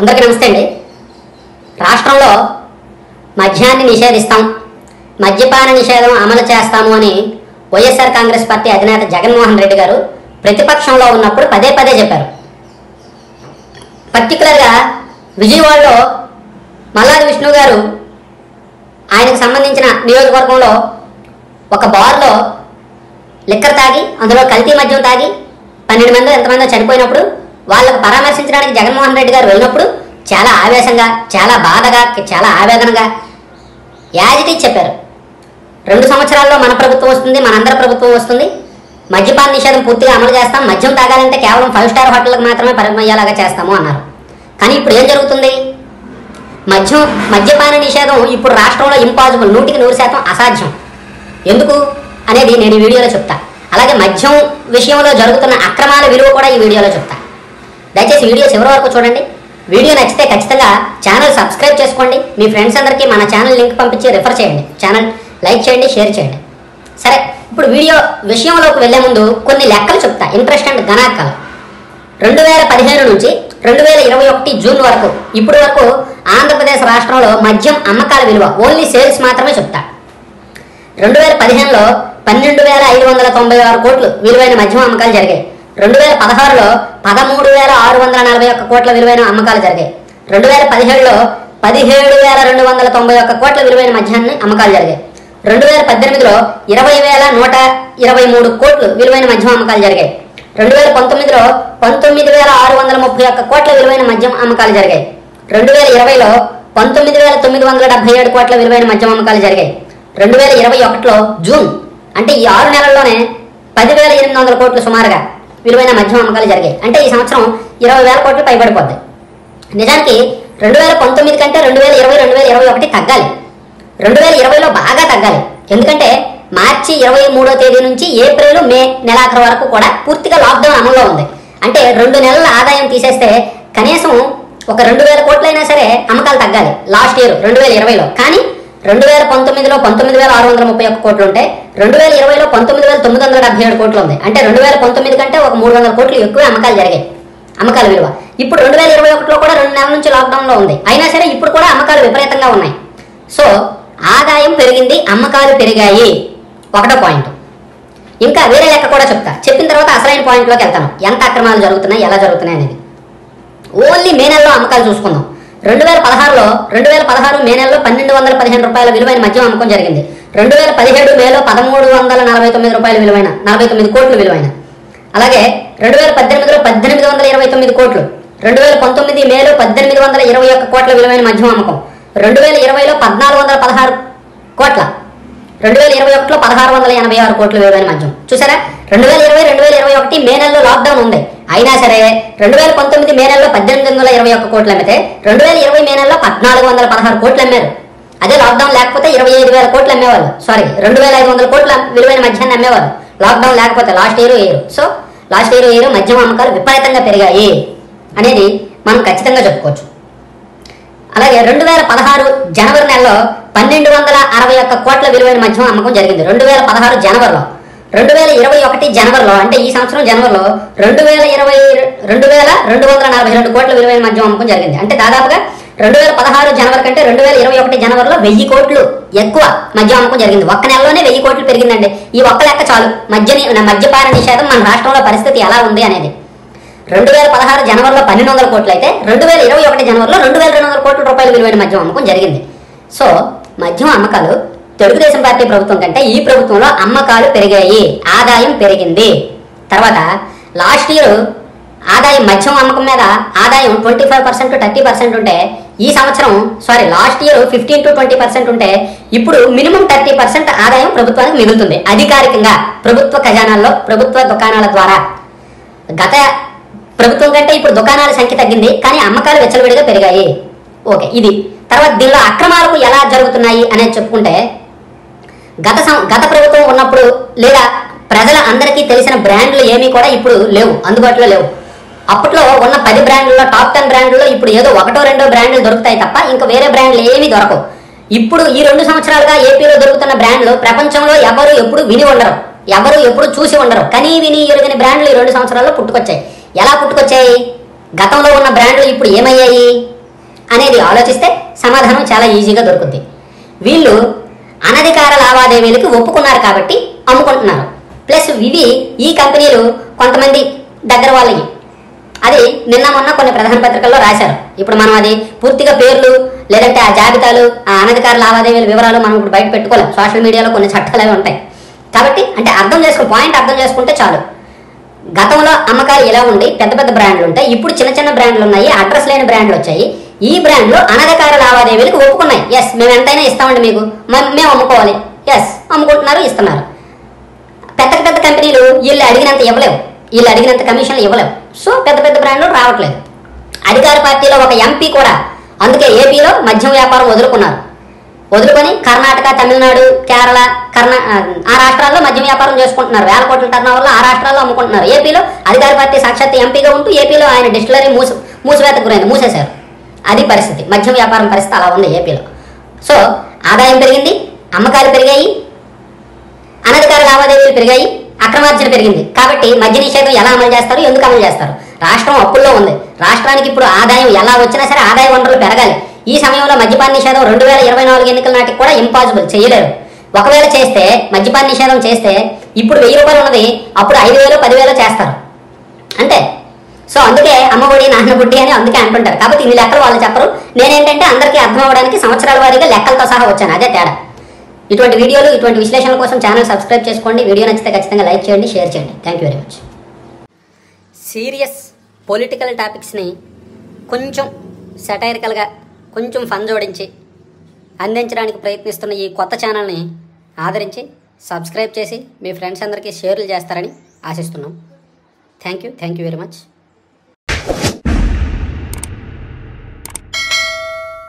అందరికీ నమస్తే అండి రాష్ట్రంలో మద్యాన్ని నిషేధిస్తాం మద్యపాన నిషేధం అమలు చేస్తాము అని వైఎస్ఆర్ కాంగ్రెస్ పార్టీ అధినేత జగన్మోహన్ రెడ్డి గారు ప్రతిపక్షంలో ఉన్నప్పుడు పదే పదే చెప్పారు పర్టికులర్గా విజయవాడలో మల్లాది విష్ణు గారు ఆయనకు సంబంధించిన నియోజకవర్గంలో ఒక బార్లో లిక్కర్ తాగి అందులో కల్తీ మద్యం తాగి పన్నెండు మంది ఎంతమందో చనిపోయినప్పుడు వాళ్ళకు పరామర్శించడానికి జగన్మోహన్ రెడ్డి గారు వెళ్ళినప్పుడు చాలా ఆవేశంగా చాలా బాధగా చాలా ఆవేదనగా యాజిటీ చెప్పారు రెండు సంవత్సరాల్లో మన ప్రభుత్వం వస్తుంది మనందరి ప్రభుత్వం వస్తుంది మద్యపాన నిషేధం పూర్తిగా అమలు చేస్తాం మద్యం తాగాలంటే కేవలం ఫైవ్ స్టార్ హోటళ్ళకి మాత్రమే పరిమయ్యేలాగా చేస్తాము అన్నారు కానీ ఇప్పుడు ఏం జరుగుతుంది మద్యం మద్యపాన నిషేధం ఇప్పుడు రాష్ట్రంలో ఇంపాసిబుల్ నూటికి నూరు శాతం అసాధ్యం ఎందుకు అనేది నేను ఈ వీడియోలో చెప్తా అలాగే మద్యం విషయంలో జరుగుతున్న అక్రమాల విలువ కూడా ఈ వీడియోలో చెప్తా దయచేసి వీడియో చివరి వరకు చూడండి వీడియో నచ్చితే ఖచ్చితంగా ఛానల్ సబ్స్క్రైబ్ చేసుకోండి మీ ఫ్రెండ్స్ అందరికీ మన ఛానల్ లింక్ పంపించి రిఫర్ చేయండి ఛానల్ లైక్ చేయండి షేర్ చేయండి సరే ఇప్పుడు వీడియో విషయంలోకి వెళ్లే ముందు కొన్ని లెక్కలు చెప్తా ఇంట్రెస్ట్ అండ్ గణాంకాలు రెండు వేల పదిహేను నుంచి రెండు వేల ఇరవై ఒకటి జూన్ వరకు ఇప్పటి వరకు ఆంధ్రప్రదేశ్ రాష్ట్రంలో మద్యం అమ్మకాల విలువ ఓన్లీ సేల్స్ మాత్రమే చెప్తా రెండు వేల పదిహేనులో పన్నెండు వేల ఐదు వందల తొంభై ఆరు కోట్లు విలువైన మద్యం అమ్మకాలు జరిగాయి రెండు వేల పదహారులో పదమూడు వేల ఆరు వందల నలభై ఒక్క కోట్ల విలువైన అమ్మకాలు జరిగాయి రెండు వేల పదిహేడులో పదిహేడు వేల రెండు వందల తొంభై ఒక్క కోట్ల విలువైన మద్యాన్ని అమ్మకాలు జరిగాయి రెండు వేల పద్దెనిమిదిలో ఇరవై వేల నూట ఇరవై మూడు కోట్లు విలువైన మద్యం అమ్మకాలు జరిగాయి రెండు వేల పంతొమ్మిదిలో పంతొమ్మిది వేల ఆరు వందల ముప్పై ఒక్క కోట్ల విలువైన మద్యం అమ్మకాలు జరిగాయి రెండు వేల ఇరవైలో పంతొమ్మిది వేల తొమ్మిది వందల డెబ్బై ఏడు కోట్ల విలువైన మద్యం అమ్మకాలు జరిగాయి రెండు వేల ఇరవై ఒకటిలో జూన్ అంటే ఈ ఆరు నెలల్లోనే పదివేల ఎనిమిది వందల కోట్లు సుమారుగా విలువైన మద్యం అమ్మకాలు జరిగాయి అంటే ఈ సంవత్సరం ఇరవై వేల కోట్లు పైబడిపోద్ది నిజానికి రెండు వేల పంతొమ్మిది కంటే రెండు వేల ఇరవై రెండు వేల ఇరవై ఒకటి తగ్గాలి రెండు వేల ఇరవైలో బాగా తగ్గాలి ఎందుకంటే మార్చి ఇరవై మూడో తేదీ నుంచి ఏప్రిల్ మే నెలాఖరు వరకు కూడా పూర్తిగా లాక్డౌన్ అమల్లో ఉంది అంటే రెండు నెలల ఆదాయం తీసేస్తే కనీసం ఒక రెండు వేల కోట్లైనా సరే అమ్మకాలు తగ్గాలి లాస్ట్ ఇయర్ రెండు వేల ఇరవైలో కానీ రెండు వేల పంతొమ్మిదిలో పంతొమ్మిది వేల ఆరు వందల ముప్పై ఒక్క కోట్లు ఉంటే రెండు వేల ఇరవైలో పంతొమ్మిది వేల తొమ్మిది వందల డెబ్బై ఏడు కోట్లు ఉంది అంటే రెండు వేల పంతొమ్మిది కంటే ఒక మూడు వందల కోట్లు ఎక్కువ అమ్మకాలు జరిగాయి అమ్మకాల విలువ ఇప్పుడు రెండు వేల ఇరవై ఒకటిలో కూడా రెండు నెలల నుంచి లాక్డౌన్లో ఉంది అయినా సరే ఇప్పుడు కూడా అమ్మకాలు విపరీతంగా ఉన్నాయి సో ఆదాయం పెరిగింది అమ్మకాలు పెరిగాయి ఒకటో పాయింట్ ఇంకా వేరే లెక్క కూడా చెప్తా చెప్పిన తర్వాత అసలైన పాయింట్లోకి వెళ్తాను ఎంత అక్రమాలు జరుగుతున్నాయి ఎలా జరుగుతున్నాయి అనేది ఓన్లీ మే నెలలో అమ్మకాలు చూసుకుందాం రెండు వేల పదహారులో రెండు వేల పదహారు మే నెలలో పన్నెండు వందల పదిహేను రూపాయల విలువైన మద్యం అమ్మకం జరిగింది రెండు వేల పదిహేడు మేలో పదమూడు వందల నలభై తొమ్మిది రూపాయల విలువైన నలభై తొమ్మిది కోట్లు విలువైన అలాగే రెండు వేల పద్దెనిమిదిలో పద్దెనిమిది వందల ఇరవై తొమ్మిది కోట్లు రెండు వేల పంతొమ్మిది మేలో పద్దెనిమిది వందల ఇరవై ఒక్క కోట్ల విలువైన మద్యం అమ్మకం రెండు వేల ఇరవైలో పద్నాలుగు వందల పదహారు కోట్ల రెండు వేల ఇరవై ఒకటిలో పదహారు వందల ఎనభై ఆరు కోట్ల విలువైన మద్యం చూసారా రెండు వేల ఇరవై రెండు వేల ఇరవై ఒకటి మే నెలలో లాక్డౌన్ ఉంది అయినా సరే రెండు వేల పంతొమ్మిది మే నెలలో పద్దెనిమిది వందల ఇరవై ఒక్క కోట్లు అమ్మితే రెండు వేల ఇరవై మే నెలలో పద్నాలుగు వందల పదహారు కోట్లు అమ్మారు అదే లాక్డౌన్ లేకపోతే ఇరవై ఐదు వేల కోట్లు అమ్మేవాళ్ళు సారీ రెండు వేల ఐదు వందల కోట్ల విలువైన మద్యాన్ని అమ్మేవారు లాక్డౌన్ లేకపోతే last year year so last year year మద్యం అమ్మకాలు విపరీతంగా పెరిగాయి అనేది మనం ఖచ్చితంగా చెప్పుకోవచ్చు అలాగే రెండు వేల పదహారు జనవరి నెలలో పన్నెండు వందల అరవై ఒక్క కోట్ల విలువైన మద్యం అమ్మకం జరిగింది రెండు వేల పదహారు జనవరిలో రెండు వేల ఇరవై ఒకటి జనవరిలో అంటే ఈ సంవత్సరం జనవరిలో రెండు వేల ఇరవై రెండు వేల రెండు వందల నలభై రెండు కోట్ల విలువైన మద్యం అమ్మకం జరిగింది అంటే దాదాపుగా రెండు వేల పదహారు జనవరి కంటే రెండు వేల ఇరవై ఒకటి జనవరిలో వెయ్యి కోట్లు ఎక్కువ మద్యం అమ్మకం జరిగింది ఒక్క నెలలోనే వెయ్యి కోట్లు పెరిగిందండి ఈ ఒక్క లెక్క చాలు మద్యని మద్యపాన నిషేధం మన రాష్ట్రంలో పరిస్థితి ఎలా ఉంది అనేది రెండు వేల పదహారు జనవరిలో పన్నెండు వందల కోట్లు అయితే రెండు వేల ఇరవై ఒకటి జనవరిలో రెండు వేల రెండు వందల కోట్ల రూపాయల విలువైన మద్యం అమ్మకం జరిగింది సో మద్యం అమ్మకాలు తెలుగుదేశం పార్టీ ప్రభుత్వం కంటే ఈ ప్రభుత్వంలో అమ్మకాలు పెరిగాయి ఆదాయం పెరిగింది తర్వాత లాస్ట్ ఇయర్ ఆదాయం మద్యం అమ్మకం మీద ఆదాయం twenty five percent thirty percent ఉంటే ఈ సంవత్సరం sorry last year fifteen to twenty percent ఉంటే ఇప్పుడు మినిమం థర్టీ పర్సెంట్ ఆదాయం ప్రభుత్వానికి మిగులుతుంది అధికారికంగా ప్రభుత్వ ఖజానాల్లో ప్రభుత్వ దుకాణాల ద్వారా గత ప్రభుత్వం కంటే ఇప్పుడు దుకాణాల సంఖ్య తగ్గింది కానీ అమ్మకాలు వెచ్చలవిడిగా పెరిగాయి ఓకే ఇది తర్వాత దీనిలో అక్రమాలకు ఎలా జరుగుతున్నాయి అనేది చెప్పుకుంటే గత సం- గత ప్రభుత్వం ఉన్నప్పుడు లేదా ప్రజల అందరికీ తెలిసిన బ్రాండ్లు ఏమీ కూడా ఇప్పుడు లేవు అందుబాటులో లేవు అప్పట్లో ఉన్న పది బ్రాండ్లలో టాప్ టెన్ బ్రాండ్లలో ఇప్పుడు ఏదో ఒకటో రెండో బ్రాండ్లు దొరుకుతాయి తప్ప ఇంకా వేరే బ్రాండ్లు ఏమీ దొరకవు ఇప్పుడు ఈ రెండు సంవత్సరాలుగా ఏపీలో దొరుకుతున్న బ్రాండ్లు ప్రపంచంలో ఎవరు ఎప్పుడు విని ఉండరు ఎవరు ఎప్పుడు చూసి ఉండరు కనీ విని ఎరుగని బ్రాండ్లు ఈ రెండు సంవత్సరాల్లో పుట్టుకొచ్చాయి ఎలా పుట్టుకొచ్చాయి గతంలో ఉన్న బ్రాండ్లు ఇప్పుడు ఏమయ్యాయి అనేది ఆలోచిస్తే సమాధానం చాలా ఈజీగా దొరుకుద్ది వీళ్ళు అనధికార లావాదేవీలకు ఒప్పుకున్నారు కాబట్టి అమ్ముకుంటున్నారు ప్లస్ ఇవి ఈ కంపెనీలు కొంతమంది దగ్గర వాళ్ళకి అది నిన్న మొన్న కొన్ని ప్రధాన పత్రికల్లో రాశారు ఇప్పుడు మనం అది పూర్తిగా పేర్లు లేదంటే ఆ జాబితాలు ఆ అనధికార లావాదేవీల వివరాలు మనం ఇప్పుడు బయట పెట్టుకోలేం సోషల్ మీడియాలో కొన్ని చట్టాలు అవి ఉంటాయి కాబట్టి అంటే అర్థం చేసుకుని పాయింట్ అర్థం చేసుకుంటే చాలు గతంలో అమ్మకాలు ఇలా ఉండి పెద్ద పెద్ద బ్రాండ్లు ఉంటాయి ఇప్పుడు చిన్న చిన్న బ్రాండ్లు ఉన్నాయి అడ్రస్ లేని బ్రాండ్లు వచ్చాయి ఈ బ్రాండ్లు అనధికార లావాదేవీలకు ఒప్పుకున్నాయి ఎస్ మేము ఎంతైనా ఇస్తామండి మీకు మ- మేము అమ్ముకోవాలి ఎస్ అమ్ముకుంటున్నారు ఇస్తున్నారు పెద్ద పెద్ద కంపెనీలు వీళ్ళు అడిగినంత ఇవ్వలేవు వీళ్ళు అడిగినంత కమిషన్లు ఇవ్వలేవు సో పెద్ద పెద్ద బ్రాండ్లు రావట్లేదు అధికార పార్టీలో ఒక ఎంపీ కూడా అందుకే ఏపీలో మద్యం వ్యాపారం వదులుకున్నారు వదులుకొని కర్ణాటక తమిళనాడు కేరళ కర్ణా ఆ, ఆ రాష్ట్రాల్లో మద్యం వ్యాపారం చేసుకుంటున్నారు వేల కోట్ల టర్న్ వల్ల ఆ రాష్ట్రాల్లో అమ్ముకుంటున్నారు ఏపీలో అధికార పార్టీ సాక్షాత్ ఎంపీగా ఉంటూ ఏపీలో ఆయన డిస్టిలరీ మూసి మూసివేతకు గురైంది మూసేశారు అది పరిస్థితి మద్యం వ్యాపారం పరిస్థితి అలా ఉంది ఏపీలో సో ఆదాయం పెరిగింది అమ్మకాలు పెరిగాయి అనధికార లావాదేవీలు పెరిగాయి అక్రమార్జన పెరిగింది కాబట్టి మద్య నిషేధం ఎలా అమలు చేస్తారు ఎందుకు అమలు చేస్తారు రాష్ట్రం అప్పుల్లో ఉంది రాష్ట్రానికి ఇప్పుడు ఆదాయం ఎలా వచ్చినా సరే ఆదాయ వనరులు పెరగాలి ఈ సమయంలో మద్యపాన నిషేధం రెండు వేల ఇరవై నాలుగు ఎన్నికల నాటికి కూడా ఇంపాసిబుల్ చేయలేరు ఒకవేళ చేస్తే మద్యపాన నిషేధం చేస్తే ఇప్పుడు వెయ్యి రూపాయలు ఉన్నది అప్పుడు ఐదు వేలు పదివేలు చేస్తారు అంతే సో అందుకే అమ్మఒడి నాన్నబుడ్డి అని అందుకే అంటుంటారు కాబట్టి ఇన్ని లెక్కలు వాళ్ళు చెప్పరు నేనేంటంటే అందరికీ అర్థం అవ్వడానికి సంవత్సరాల వారీగా లెక్కలతో సహా వచ్చాను అదే తేడా ఇటువంటి వీడియోలు ఇటువంటి విశ్లేషణల కోసం ఛానల్ సబ్స్క్రైబ్ చేసుకోండి వీడియో నచ్చితే ఖచ్చితంగా లైక్ చేయండి షేర్ చేయండి thank you very much serious political టాపిక్స్ని కొంచెం సెటైరికల్గా కొంచెం ఫన్ జోడించి అందించడానికి ప్రయత్నిస్తున్న ఈ కొత్త ఛానల్ని ఆదరించి సబ్స్క్రైబ్ చేసి మీ ఫ్రెండ్స్ అందరికీ షేర్లు చేస్తారని ఆశిస్తున్నాం thank you thank you very much